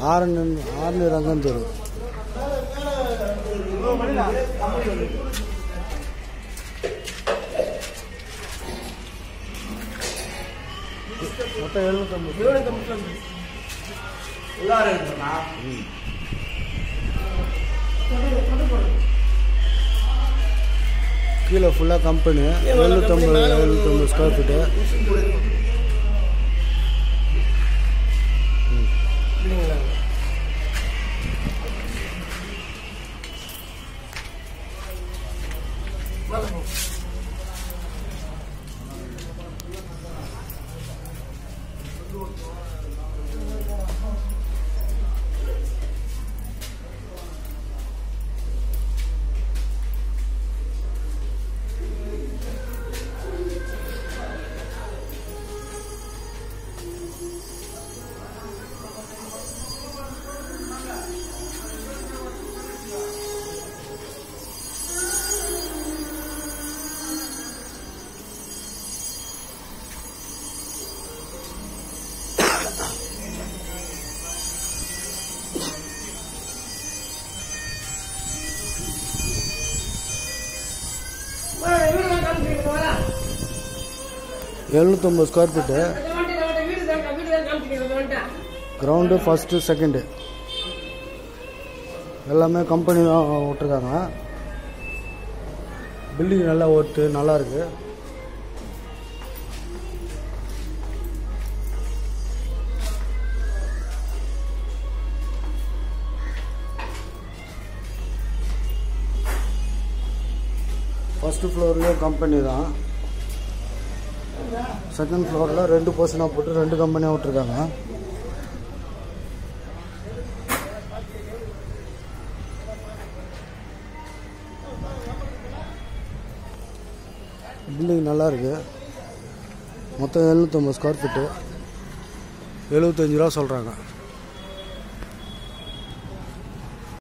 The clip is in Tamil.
ஆரணி ஆரணி ரங்கந்தூர் மொத்தம் எழுநூத்தம்பது உள்ளார இருக்குண்ணா கீழே ஃபுல்லாக கம்பெனி எழுநூத்தம்பது எழுநூத்தம்பது ஸ்கொயர் ஃபீட்டு எழுநூத்தம்பது square feet ground first second எல்லாமே கம்பெனி தான் விட்ருக்காங்க பில்டிங் நல்லா ஒர்த்து நல்லா இருக்கு ஃபஸ்ட்டு ஃப்ளோர்லேயும் கம்பெனி தான் செகண்ட் ஃப்ளோரில் ரெண்டு பர்சனாக போட்டு ரெண்டு கம்பெனியாக விட்ருக்காங்க பில்டிங் நல்லா இருக்கு மொத்தம் எழுநூற்றம்பது ஸ்கொயர் ஃபீட்டு எழுபத்தஞ்சு ரூபா சொல்கிறாங்க